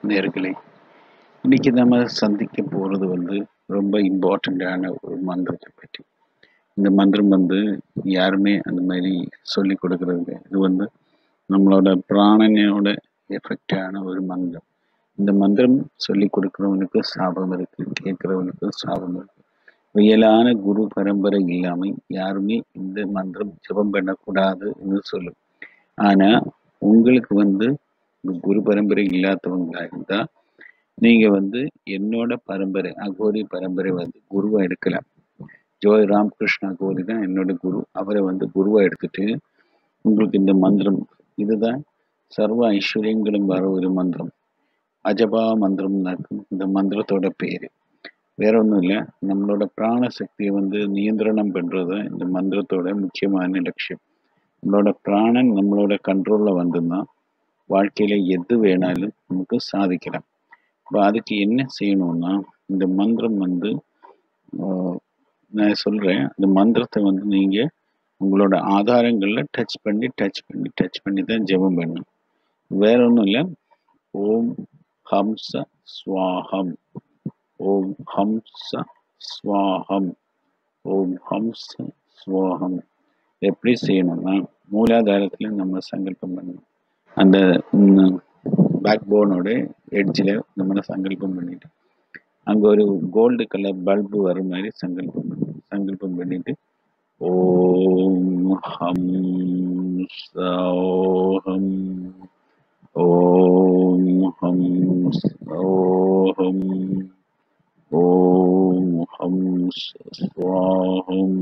நேர்களே இன்னைக்கு நம்ம சந்திக்க போகிறது வந்து ரொம்ப இம்பார்ட்டண்ட்டான ஒரு மந்திரத்தை பற்றி இந்த மந்திரம் வந்து யாருமே அந்த மாதிரி சொல்லி கொடுக்கறது இல்ல. இது வந்து நம்மளோட பிராணனோட எஃபெக்டான ஒரு மந்திரம் இந்த மந்திரம் சொல்லி கொடுக்குறவனுக்கு சாபம் இருக்கு கேட்குறவனுக்கு சாபம் இருக்கு ரியலான குரு பரம்பரை இல்லாமல் யாருமே இந்த மந்திரம் ஜெபம் பண்ணக்கூடாதுன்னு சொல்லும் ஆனா உங்களுக்கு வந்து இந்த குரு பரம்பரை இல்லாதவங்களா இருந்தா நீங்க வந்து என்னோட பரம்பரை அகோரி பரம்பரை வந்து குருவா எடுக்கலாம் ஜோய் ராமகிருஷ்ண அகோரி தான் என்னோட குரு அவரை வந்து குருவா எடுத்துட்டு உங்களுக்கு இந்த மந்திரம் இதுதான் சர்வ ஐஸ்வர்யங்களும் வர ஒரு மந்திரம் அஜபா மந்திரம் இந்த மந்திரத்தோட பேரு வேற ஒன்றும் இல்லை நம்மளோட பிராண சக்தியை வந்து நியந்திரணம் பண்றது தான் இந்த மந்திரத்தோட முக்கியமான லட்சியம் நம்மளோட பிராணன் நம்மளோட கண்ட்ரோல்ல வந்துன்னா வாழ்க்கையில எது வேணாலும் நமக்கு சாதிக்கலாம் இப்போ அதுக்கு என்ன செய்யணும்னா இந்த மந்திரம் வந்து ஆஹ், நான் சொல்றேன் இந்த மந்திரத்தை வந்து நீங்க உங்களோட ஆதாரங்கள்ல டச் பண்ணி டச் பண்ணி டச் பண்ணி தான் ஜெபம் பண்ணணும் வேற ஒன்றும் இல்லை ஓம் ஹம்ச ஸ்வாஹம் ஓம் ஹம்ச ஸ்வாஹம் ஓம் ஹம்ச ஸ்வாஹம் எப்படி செய்யணும்னா மூலாதாரத்துல நம்ம சங்கல்பம் பண்ணணும் அந்த பேக் போனோட எட்ஜில் நம்ம சங்கல்பம் பண்ணிட்டு அங்கே ஒரு கோல்டு கலர் பல்பு வர மாதிரி சங்கல்பம் பண்ணணும் சங்கல்பம் பண்ணிட்டு ஓம் ஹம் சோஹம் ஓம் ஹம் சோஹம் ஓம் ஹம் ஸ்வாஹம்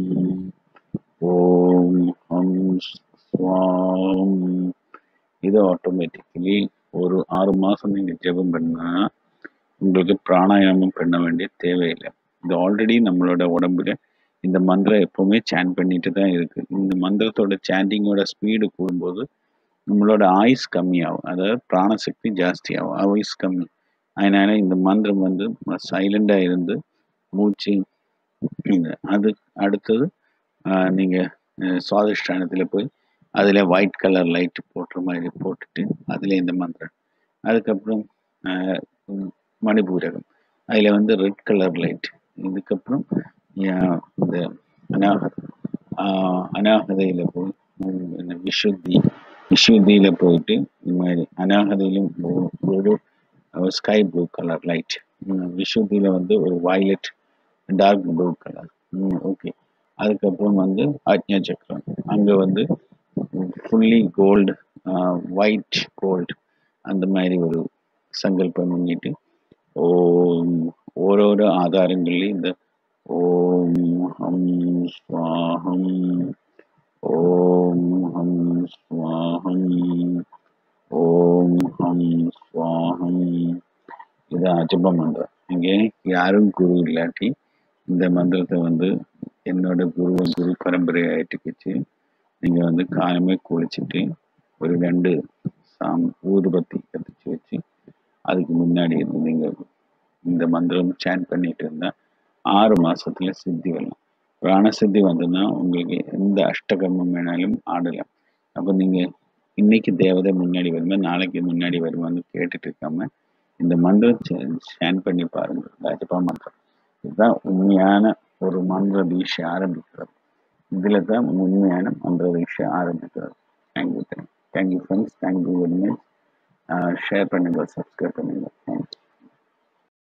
ஓம் ஹம் ஸ்வாஹம் இது ஆட்டோமேட்டிக்கலி ஒரு ஆறு மாசம் நீங்க ஜெபம் பண்ணா உங்களுக்கு பிராணாயாமம் பண்ண வேண்டிய தேவையில்லை இது ஆல்ரெடி நம்மளோட உடம்புல இந்த மந்திரம் எப்பவுமே சேன் பண்ணிட்டு தான் இருக்கு இந்த மந்திரத்தோட சாண்டிங்கோட ஸ்பீடு கூடும்போது நம்மளோட ஆயுஸ் கம்மியாகும் அதாவது பிராணசக்தி ஜாஸ்தியாகும் ஆயுஸ் கம்மி அதனால இந்த மந்திரம் வந்து சைலண்டா இருந்து மூச்சு இந்த- அது அடுத்தது ஆஹ், நீங்க அஹ், சுவாதிஷ்டானத்துல போய் அதுல ஒயிட் கலர் லைட் போட்டுற மாதிரி போட்டுட்டு அதுல இந்த மந்திரம் அதுக்கப்புறம் ஆஹ், உம், மணிபூரகம் அதுல வந்து ரெட் கலர் லைட் இதுக்கப்புறம் ஆஹ், இந்த அநாகத் ஆஹ், அநாகதையில போய் உம், என்ன விஷுத்தி விஷுத்தியில போயிட்டு இந்த மாதிரி அநாகதையிலும் ஒ- ஒரு ஸ்கை ப்ளூ கலர் லைட் விஷுத்தியில வந்து ஒரு violet dark blue colour okay அதுக்கப்புறம் வந்து ஆக்ஞா சக்கரம் அங்க வந்து ஃபுல்லி கோல்டு ஒயிட் கோல்டு அந்த மாதிரி ஒரு சங்கல்பம் பண்ணிட்டு ஓம் ஓரோரோ ஆதாரங்கள்லையும் இந்த ஓம் ஹம் ஸ்வாஹம் ஓம் ஹம் ஸ்வாஹம் ஓம் ஹம் ஸ்வாஹம் இதை அஜபம் பண்றேன் இங்க யாரும் குரு இல்லாட்டி இந்த மந்திரத்தை வந்து என்னோட குரு குரு பரம்பரை ஆயிட்டுக்குச்சு நீங்க வந்து காலமே குளிச்சுட்டு ஒரு ரெண்டு சாம் ஊதுபத்தி கத்திச்சு வச்சு அதுக்கு முன்னாடி இருந்து நீங்க இந்த மந்திரம் சேன் பண்ணிட்டு இருந்தா ஆறு மாசத்துல சித்தி வரலாம் பிராண சித்தி வந்ததுன்னா உங்களுக்கு எந்த அஷ்டகர்மம் வேணாலும் ஆடலாம் அப்போ நீங்க இன்னைக்கு தேவதை முன்னாடி வருமா நாளைக்கு முன்னாடி வருமான்னு கேட்டுட்டு இருக்காம இந்த மந்திரம் சேன் பண்ணி பாருங்க ராஜபா மந்திரம் இதுதான் உண்மையான ஒரு மந்திர தீட்சை ஆரம்பிக்கிறது இதுல தான் உண்மையான மந்திர தீட்சை ஆரம்பிக்கிறது thank you thank you thank you friends thank you very much share பண்ணுங்க சப்ஸ்கிரைப் பண்ணுங்க